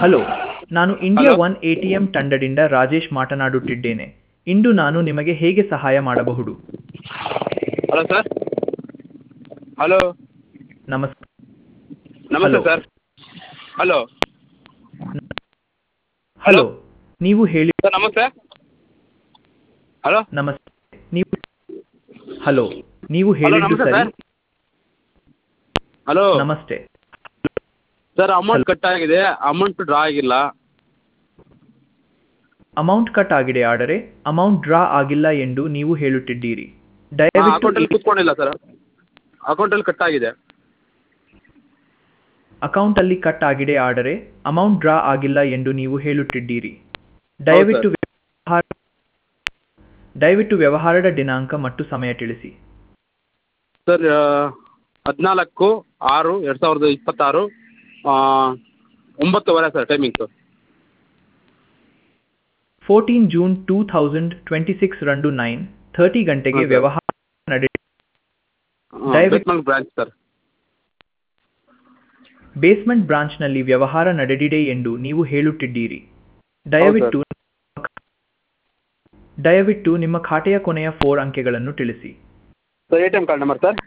Hello ನಾನು India hello. One A T M ತಂಡದಿಂದ ರಾಜೇಶ್ ಮಾತನಾಡುತ್ತಿದ್ದೇನೆ ಇಂದು ನಾನು ನಿಮಗೆ ಹೇಗೆ ಸಹಾಯ ಮಾಡಬಹುದು ಹಲೋ ಸರ್ ಹಲೋ ನಮಸ್ ನಮಸ್ತೆ ಹಲೋ. ಸರ್ ಹಲೋ ಹಲೋ ನೀವು ಹೇಳಿ ಸರ್ ನಮಸ್ತೆ ಹಲೋ ನಮಸ್ತೆ ನೀವು ಹಲೋ ನೀವು ಹಲೋ ಹೇಳಿದ್ದು ನಮಸ್ತೆ ಸರಿ ಸರ್ ಹಲೋ ನಮಸ್ತೆ ಸರ್ ಅಮೌಂಟ್ ಹಲೋ. ಕಟ್ ಆಗಿದೆ ಅಮೌಂಟ್ ಡ್ರಾ ಆಗಿಲ್ಲ ಅಮೌಂಟ್ ಕಟ್ ಆಗಿದೆ ಆದರೆ ಅಮೌಂಟ್ ಡ್ರಾ ಆಗಿಲ್ಲ ಎಂದು ನೀವು ಹೇಳುತ್ತಿದ್ದೀರಿ ದಯವಿಟ್ಟು ಅಕೌಂಟಲ್ಲಿ ಕೂತ್ಕೊಂಡಿಲ್ಲ ಸರ್ ಅಕೌಂಟಲ್ಲಿ ಕಟ್ ಆಗಿದೆ ಅಕೌಂಟ್ ಅಲ್ಲಿ ಕಟ್ ಆಗಿದೆ ಆದರೆ ಅಮೌಂಟ್ ಡ್ರಾ ಆಗಿಲ್ಲ ಎಂದು ನೀವು ಹೇಳುತ್ತಿದ್ದೀರಿ ದಯವಿಟ್ಟು ವ್ಯವಹಾರ ದಯವಿಟ್ಟು ವ್ಯವಹಾರದ ದಿನಾಂಕ ಮತ್ತು ಸಮಯ ತಿಳಿಸಿ ಸರ್ ಹದಿನಾಲ್ಕು ಆರು ಎರಡು ಸಾವಿರದ ಇಪ್ಪತ್ತಾರು ಆ, ಒಂಬತ್ತುವರೆ sir timings fourteen June two thousand twenty six ರಂದು ನೈನ್ ಥರ್ಟಿ ಗಂಟೆಗೆ ಹೌದು. ವ್ಯವಹಾರ ನಡೆ ದಯವಿಟ್ಟು- ಬೇಸ್ಮಂಗ್ ಬ್ರಾಂಚ್ ಸರ್ ಬೇಸ್ಮೆಂಟ್ ಬ್ರಾಂಚ್ನಲ್ಲಿ ವ್ಯವಹಾರ ನಡೆದಿದೆ ಎಂದು ನೀವು ಹೇಳುತ್ತಿದ್ದೀರಿ ದಯವಿಟ್ಟು ದಯವಿಟ್ಟು ನಿಮ್ಮ ಖಾತೆಯ ಕೊನೆಯ ಫೋರ್ ಅಂಕೆಗಳನ್ನು ತಿಳಿಸಿ sir A T M card number sir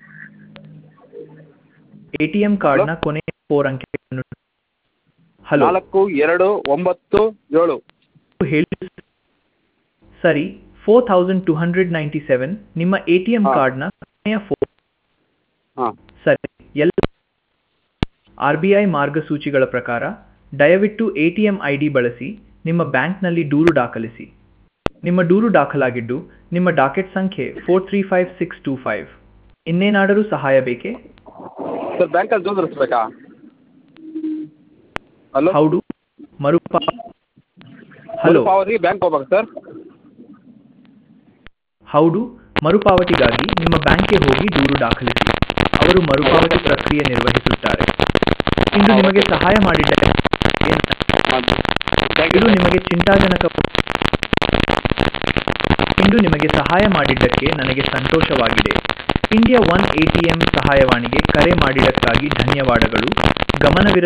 ATM ಕಾರ್ಡ್ನ ಕೊನೆಯ ಫೋರ್ ಅಂಕೆಗಳನ್ನು ಹಲೋ ನಾಲ್ಕು ಎರಡು ಒಂಬತ್ತು ಏಳು ಹೇಳಿ ಸರಿ four thousand two hundred ninety seven ನಿಮ್ಮ ಎಟಿಎಂ ಹಾ. ಕಾರ್ಡ್ನ ಕೊನೆಯ ಫೋರ್ ಹಾಂ ಸರಿ ಎಲ್ಲ ಆರ್ ಬಿ ಐ ಮಾರ್ಗಸೂಚಿಗಳ ಪ್ರಕಾರ ದಯವಿಟ್ಟು ಎಟಿಎಂ ಐ ಡಿ ಬಳಸಿ ನಿಮ್ಮ ಬ್ಯಾಂಕ್ನಲ್ಲಿ ದೂರು ದಾಖಲಿಸಿ ನಿಮ್ಮ ದೂರು ದಾಖಲಾಗಿದ್ದು ನಿಮ್ಮ ಡಾಕೆಟ್ ಸಂಖ್ಯೆ four three five six two five ಇನ್ನೇನಾದರೂ ಸಹಾಯ ಬೇಕೇ ಸರ್ ಬ್ಯಾಂಕಲ್ಲಿ ದುಡ್ಡು ತರಿಸ್ಬೇಕಾ ಹಲೋ ಹೌದು ಮರುಪಾ ಹಲೋ ಪಾವತಿ ಬ್ಯಾಂಕ್ ಹೋಗ್ಬೇಕಾ ಸರ್ ಹೌದು ಮರುಪಾವತಿಗಾಗಿ ನಿಮ್ಮ ಬ್ಯಾಂಕ್ಗೆ ಹೋಗಿ ದೂರು ದಾಖಲಿಸಿ ಅವರು ಮರುಪಾವತಿ ಪ್ರಕ್ರಿಯೆ ನಿರ್ವಹಿಸುತ್ತಾರೆ ಇಂದು ನಿಮಗೆ ಸಹಾಯ ಮಾಡಿದ್ದಾರೆ ಇದು ನಿಮಗೆ ಚಿಂತಾಜನಕ ಇಂದು ನಿಮಗೆ ಸಹಾಯ ಮಾಡಿದ್ದಕ್ಕೆ ನನಗೆ ಸಂತೋಷವಾಗಿದೆ ಇಂಡಿಯಾ ಒನ್ ಎಟಿಎಂ ಸಹಾಯವಾಣಿಗೆ ಕರೆ ಮಾಡಿದ್ದಕ್ಕಾಗಿ ಧನ್ಯವಾದಗಳು ಗಮನವಿರ